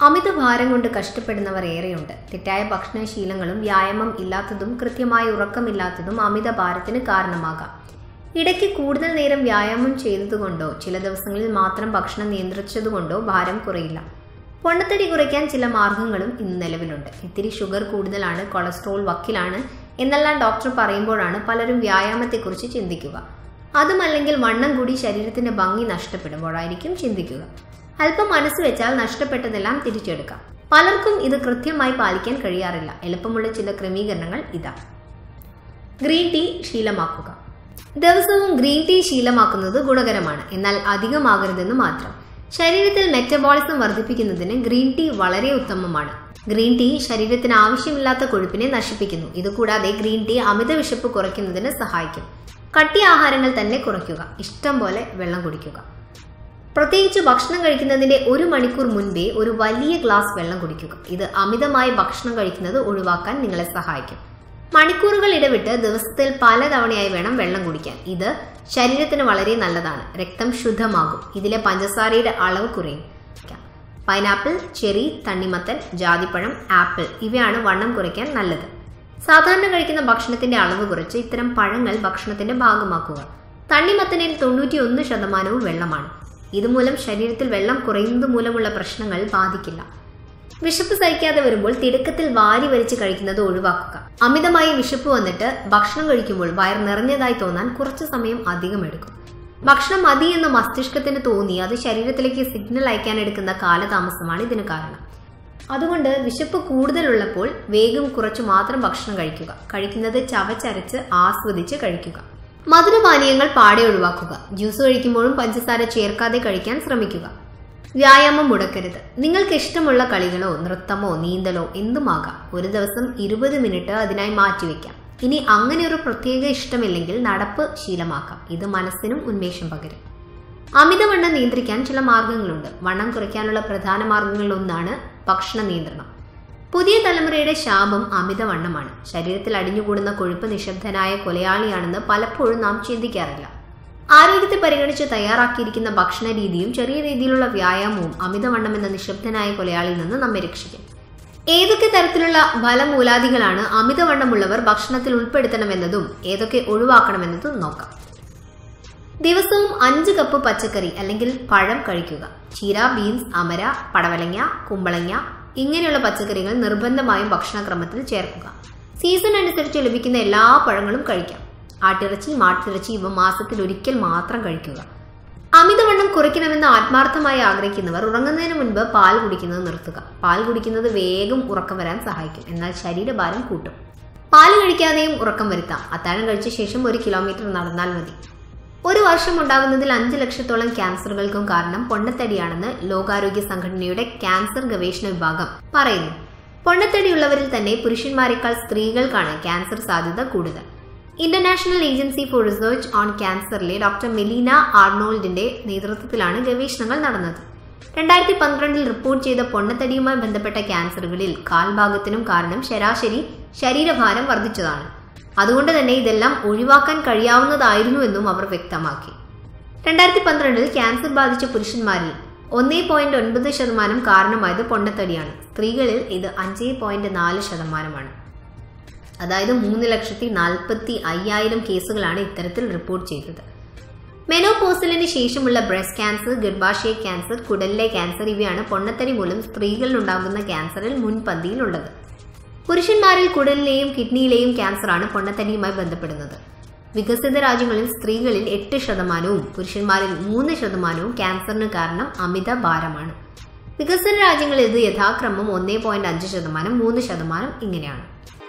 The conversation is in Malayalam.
അമിതഭാരം കൊണ്ട് കഷ്ടപ്പെടുന്നവർ ഏറെയുണ്ട് തെറ്റായ ഭക്ഷണശീലങ്ങളും വ്യായാമം ഇല്ലാത്തതും കൃത്യമായ ഉറക്കമില്ലാത്തതും അമിത ഭാരത്തിന് കാരണമാകാം ഇടയ്ക്ക് കൂടുതൽ നേരം വ്യായാമം ചെയ്തതുകൊണ്ടോ ചില ദിവസങ്ങളിൽ മാത്രം ഭക്ഷണം നിയന്ത്രിച്ചതുകൊണ്ടോ ഭാരം കുറയില്ല പൊണ്ണത്തടി കുറയ്ക്കാൻ ചില മാർഗങ്ങളും ഇന്ന് നിലവിലുണ്ട് ഇത്തിരി ഷുഗർ കൂടുതലാണ് കൊളസ്ട്രോൾ വക്കിലാണ് എന്നെല്ലാം ഡോക്ടർ പറയുമ്പോഴാണ് പലരും വ്യായാമത്തെക്കുറിച്ച് ചിന്തിക്കുക അതുമല്ലെങ്കിൽ വണ്ണം കൂടി ശരീരത്തിന്റെ ഭംഗി നഷ്ടപ്പെടുമ്പോഴായിരിക്കും ചിന്തിക്കുക അല്പം മനസ്സ് വെച്ചാൽ നഷ്ടപ്പെട്ടതെല്ലാം തിരിച്ചെടുക്കാം പലർക്കും ഇത് കൃത്യമായി പാലിക്കാൻ കഴിയാറില്ല എളുപ്പമുള്ള ചില ക്രമീകരണങ്ങൾ ഇതാ ഗ്രീൻ ടീ ശീലമാക്കുക ദിവസവും ഗ്രീൻ ടീ ശീലമാക്കുന്നത് ഗുണകരമാണ് എന്നാൽ അധികമാകരുതെന്ന് മാത്രം ശരീരത്തിൽ മെറ്റബോളിസം വർദ്ധിപ്പിക്കുന്നതിന് ഗ്രീൻ ടീ വളരെ ഉത്തമമാണ് ഗ്രീൻ ടീ ശരീരത്തിന് ആവശ്യമില്ലാത്ത കൊഴുപ്പിനെ നശിപ്പിക്കുന്നു ഇതുകൂടാതെ ഗ്രീൻ ടീ അമിത വിശപ്പ് കുറയ്ക്കുന്നതിന് സഹായിക്കും കട്ടി ആഹാരങ്ങൾ തന്നെ കുറയ്ക്കുക ഇഷ്ടം പോലെ വെള്ളം കുടിക്കുക പ്രത്യേകിച്ച് ഭക്ഷണം കഴിക്കുന്നതിന്റെ ഒരു മണിക്കൂർ മുൻപേ ഒരു വലിയ ഗ്ലാസ് വെള്ളം കുടിക്കുക ഇത് അമിതമായി ഭക്ഷണം കഴിക്കുന്നത് ഒഴിവാക്കാൻ നിങ്ങളെ സഹായിക്കും മണിക്കൂറുകൾ ഇടവിട്ട് ദിവസത്തിൽ പലതവണയായി വേണം വെള്ളം കുടിക്കാൻ ഇത് ശരീരത്തിന് വളരെ നല്ലതാണ് രക്തം ശുദ്ധമാകും ഇതിലെ പഞ്ചസാരയുടെ അളവ് കുറയും പൈനാപ്പിൾ ചെറി തണ്ണിമത്തൻ ജാതിപ്പഴം ആപ്പിൾ ഇവയാണ് വണ്ണം കുറയ്ക്കാൻ നല്ലത് സാധാരണ കഴിക്കുന്ന ഭക്ഷണത്തിന്റെ അളവ് കുറച്ച് ഇത്തരം പഴങ്ങൾ ഭക്ഷണത്തിന്റെ ഭാഗമാക്കുക തണ്ണിമത്തനിൽ തൊണ്ണൂറ്റി ഒന്ന് ശതമാനവും വെള്ളമാണ് ഇതുമൂലം ശരീരത്തിൽ വെള്ളം കുറയുന്നത് മൂലമുള്ള പ്രശ്നങ്ങൾ ബാധിക്കില്ല വിശപ്പ് സഹിക്കാതെ വരുമ്പോൾ തിടുക്കത്തിൽ വാരി വലിച്ച് കഴിക്കുന്നത് ഒഴിവാക്കുക അമിതമായി വിശപ്പ് വന്നിട്ട് ഭക്ഷണം കഴിക്കുമ്പോൾ വയർ നിറഞ്ഞതായി തോന്നാൻ കുറച്ചു സമയം അധികം എടുക്കും ഭക്ഷണം മതി എന്ന് മസ്തിഷ്കത്തിന് തോന്നി അത് ശരീരത്തിലേക്ക് സിഗ്നൽ അയക്കാൻ എടുക്കുന്ന കാലതാമസമാണ് ഇതിന് കാരണം അതുകൊണ്ട് വിശപ്പ് കൂടുതലുള്ളപ്പോൾ വേഗം കുറച്ചു മാത്രം ഭക്ഷണം കഴിക്കുക കഴിക്കുന്നത് ചവച്ചരച്ച് ആസ്വദിച്ച് കഴിക്കുക മധുരപാനീയങ്ങൾ പാടെ ഒഴിവാക്കുക ജ്യൂസ് കഴിക്കുമ്പോഴും പഞ്ചസാര ചേർക്കാതെ കഴിക്കാൻ ശ്രമിക്കുക വ്യായാമം മുടക്കരുത് നിങ്ങൾക്ക് ഇഷ്ടമുള്ള കളികളോ നൃത്തമോ നീന്തലോ എന്തുമാകാം ഒരു ദിവസം ഇരുപത് മിനിറ്റ് അതിനായി മാറ്റിവെക്കാം ഇനി അങ്ങനെ ഒരു പ്രത്യേക ഇഷ്ടമില്ലെങ്കിൽ നടപ്പ് ശീലമാക്കാം ഇത് മനസ്സിനും ഉന്മേഷം പകരും അമിതവണ്ണം നിയന്ത്രിക്കാൻ ചില മാർഗങ്ങളുണ്ട് വണ്ണം കുറയ്ക്കാനുള്ള പ്രധാന മാർഗങ്ങളിൽ ഒന്നാണ് ഭക്ഷണ നിയന്ത്രണം പുതിയ തലമുറയുടെ ശാപം അമിതവണ്ണമാണ് ശരീരത്തിൽ അടിഞ്ഞുകൂടുന്ന കൊഴുപ്പ് നിശബ്ദനായ കൊലയാളിയാണെന്ന് പലപ്പോഴും നാം ചിന്തിക്കാറില്ല ആരോഗ്യത്തെ പരിഗണിച്ച് തയ്യാറാക്കിയിരിക്കുന്ന ഭക്ഷണ രീതിയും ചെറിയ രീതിയിലുള്ള വ്യായാമവും അമിതവണ്ണം എന്ന നിശബ്ദനായ കൊലയാളിൽ നിന്ന് നമ്മെ രക്ഷിക്കും ഏതൊക്കെ തരത്തിലുള്ള ഫലമൂലാദികളാണ് അമിതവണ്ണമുള്ളവർ ഭക്ഷണത്തിൽ ഉൾപ്പെടുത്തണമെന്നതും ഏതൊക്കെ ഒഴിവാക്കണമെന്നതും നോക്കാം ദിവസവും അഞ്ച് കപ്പ് പച്ചക്കറി അല്ലെങ്കിൽ പഴം കഴിക്കുക ചീര ബീൻസ് അമര പടവലങ്ങ കുമ്പളങ്ങ ഇങ്ങനെയുള്ള പച്ചക്കറികൾ നിർബന്ധമായും ഭക്ഷണക്രമത്തിൽ ചേർക്കുക സീസൺ അനുസരിച്ച് ലഭിക്കുന്ന എല്ലാ പഴങ്ങളും കഴിക്കാം ആട്ടിറച്ചി മാട്ടിറച്ചി ഇവ മാസത്തിൽ ഒരിക്കൽ മാത്രം കഴിക്കുക അമിതവണ്ണം കുറയ്ക്കണമെന്ന് ആത്മാർത്ഥമായി ആഗ്രഹിക്കുന്നവർ ഉറങ്ങുന്നതിന് മുൻപ് പാൽ കുടിക്കുന്നത് നിർത്തുക പാൽ കുടിക്കുന്നത് വേഗം ഉറക്കം വരാൻ സഹായിക്കും എന്നാൽ ശരീരഭാരം കൂട്ടും പാൽ കഴിക്കാതെയും ഉറക്കം വരുത്താം അത്താഴം കഴിച്ച ശേഷം ഒരു കിലോമീറ്റർ നടന്നാൽ മതി ഒരു വർഷം ഉണ്ടാകുന്നതിൽ അഞ്ച് ലക്ഷത്തോളം ക്യാൻസറുകൾക്കും കാരണം പൊണ്ണത്തടിയാണെന്ന് ലോകാരോഗ്യ സംഘടനയുടെ ക്യാൻസർ ഗവേഷണ വിഭാഗം പറയുന്നു പൊണ്ണത്തടിയുള്ളവരിൽ തന്നെ പുരുഷന്മാരെക്കാൾ സ്ത്രീകൾക്കാണ് ക്യാൻസർ സാധ്യത കൂടുതൽ international agency for research on ക്യാൻസറിലെ ഡോക്ടർ മെലീന ആർണോൾഡിന്റെ നേതൃത്വത്തിലാണ് ഗവേഷണങ്ങൾ നടന്നത് രണ്ടായിരത്തി പന്ത്രണ്ടിൽ റിപ്പോർട്ട് ചെയ്ത പൊണ്ണത്തടിയുമായി ബന്ധപ്പെട്ട ക്യാൻസറുകളിൽ കാൽഭാഗത്തിനും കാരണം ശരാശരി ശരീരഭാരം വർദ്ധിച്ചതാണ് അതുകൊണ്ട് തന്നെ ഇതെല്ലാം ഒഴിവാക്കാൻ കഴിയാവുന്നതായിരുന്നുവെന്നും അവർ വ്യക്തമാക്കി രണ്ടായിരത്തി പന്ത്രണ്ടിൽ ക്യാൻസർ ബാധിച്ച പുരുഷന്മാരിൽ ഒന്നേ പോയിന്റ് ഒൻപത് ശതമാനം കാരണമായത് പൊണ്ണത്തടിയാണ് സ്ത്രീകളിൽ ഇത് അഞ്ചേ പോയിന്റ് നാല് ശതമാനമാണ് അതായത് മൂന്ന് ലക്ഷത്തി നാൽപ്പത്തി അയ്യായിരം കേസുകളാണ് ഇത്തരത്തിൽ റിപ്പോർട്ട് ചെയ്തത് മെനോപോസലിന് ശേഷമുള്ള ബ്രസ്റ്റ് ക്യാൻസർ ഗർഭാശയ ക്യാൻസർ കുടലിലെ ക്യാൻസർ ഇവയാണ് പൊണ്ണത്തടി മൂലം സ്ത്രീകളിലുണ്ടാകുന്ന ക്യാൻസറിൽ മുൻപന്തിയിലുള്ളത് പുരുഷന്മാരിൽ കുടലിലെയും കിഡ്നിയിലെയും ക്യാൻസറാണ് പൊണ്ണത്തടിയുമായി ബന്ധപ്പെടുന്നത് വികസിത രാജ്യങ്ങളിൽ സ്ത്രീകളിൽ എട്ട് ശതമാനവും പുരുഷന്മാരിൽ മൂന്ന് ശതമാനവും ക്യാൻസറിന് കാരണം അമിത ഭാരമാണ് വികസന രാജ്യങ്ങളിൽ ഇത് യഥാക്രമം ഒന്നേ പോയിന്റ് അഞ്ച് ശതമാനം മൂന്ന് ശതമാനം ഇങ്ങനെയാണ്